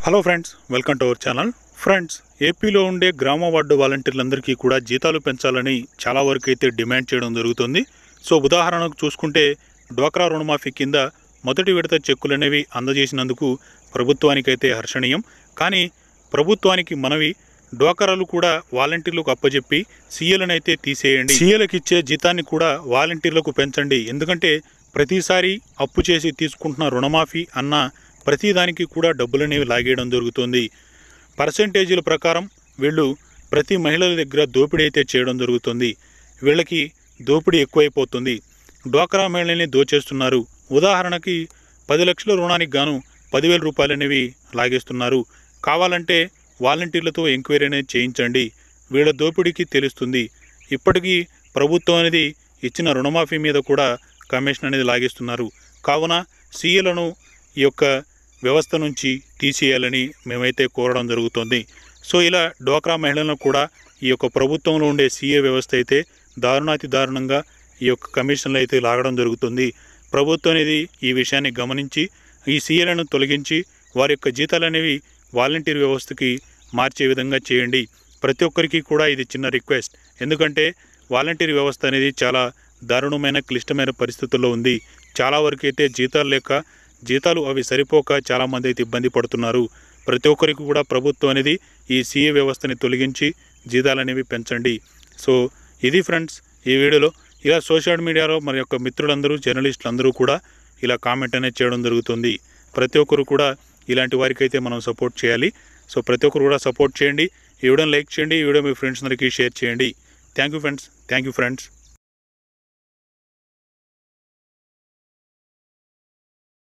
hello friends welcome to our channel friends ఏపీలో ఉండే గ్రామ వార్డు వాలంటీర్లందరికీ కూడా జీతాలు పెంచాలని చాలా వరకు అయితే డిమాండ్ చేయడం జరుగుతుంది సో ఉదాహరణకు చూసుకుంటే డ్వాక్రా రుణమాఫీ కింద మొదటి విడత చెక్కులు అనేవి అందజేసినందుకు ప్రభుత్వానికైతే హర్షణీయం కానీ ప్రభుత్వానికి మనవి డ్వాకరాలు కూడా వాలంటీర్లకు అప్పజెప్పి సీఎలను అయితే తీసేయండి సీఎలకు ఇచ్చే జీతాన్ని కూడా వాలంటీర్లకు పెంచండి ఎందుకంటే ప్రతిసారి అప్పు చేసి తీసుకుంటున్న రుణమాఫీ అన్న ప్రతిదానికి కూడా డబ్బులు అనేవి లాగేయడం జరుగుతుంది పర్సంటేజీల ప్రకారం వీళ్ళు ప్రతి మహిళల దగ్గర దోపిడీ అయితే చేయడం జరుగుతుంది వీళ్ళకి దోపిడీ ఎక్కువైపోతుంది డ్వాక్రా మహిళల్ని దోచేస్తున్నారు ఉదాహరణకి పది లక్షల రుణానికి గాను పదివేల రూపాయలు అనేవి లాగేస్తున్నారు కావాలంటే వాలంటీర్లతో ఎంక్వైరీ అనేది చేయించండి వీళ్ళ దోపిడీకి తెలుస్తుంది ఇప్పటికీ ప్రభుత్వం అనేది ఇచ్చిన రుణమాఫీ మీద కూడా కమిషన్ అనేది లాగేస్తున్నారు కావున సీఏలను ఈ యొక్క వ్యవస్థ నుంచి తీసేయాలని మేమైతే కోరడం జరుగుతుంది సో ఇలా డ్వాక్రా మహిళలను కూడా ఈ యొక్క ప్రభుత్వంలో ఉండే సీఏ వ్యవస్థ అయితే దారుణాతి దారుణంగా ఈ యొక్క కమిషన్లు అయితే లాగడం జరుగుతుంది ప్రభుత్వం అనేది ఈ విషయాన్ని గమనించి ఈ సీఏలను తొలగించి వారి యొక్క జీతాలు అనేవి వాలంటీర్ వ్యవస్థకి మార్చే విధంగా చేయండి ప్రతి ఒక్కరికి కూడా ఇది చిన్న రిక్వెస్ట్ ఎందుకంటే వాలంటీర్ వ్యవస్థ అనేది చాలా దారుణమైన క్లిష్టమైన పరిస్థితుల్లో ఉంది చాలా వరకు అయితే జీతాలు లేక జీతాలు అవి సరిపోక చాలామంది అయితే ఇబ్బంది పడుతున్నారు ప్రతి ఒక్కరికి కూడా ప్రభుత్వం అనేది ఈ సీఏ వ్యవస్థని తొలగించి జీతాలు అనేవి పెంచండి సో ఇది ఫ్రెండ్స్ ఈ వీడియోలో ఇలా సోషల్ మీడియాలో మన యొక్క మిత్రులందరూ జర్నలిస్టులు అందరూ కూడా ఇలా కామెంట్ అనేది చేయడం జరుగుతుంది ప్రతి ఒక్కరు కూడా ఇలాంటి వారికి అయితే మనం సపోర్ట్ చేయాలి సో ప్రతి ఒక్కరు కూడా సపోర్ట్ చేయండి ఈ వీడియోని లైక్ చేయండి ఈ వీడియో మీ ఫ్రెండ్స్ అందరికీ షేర్ చేయండి thank you friends thank you friends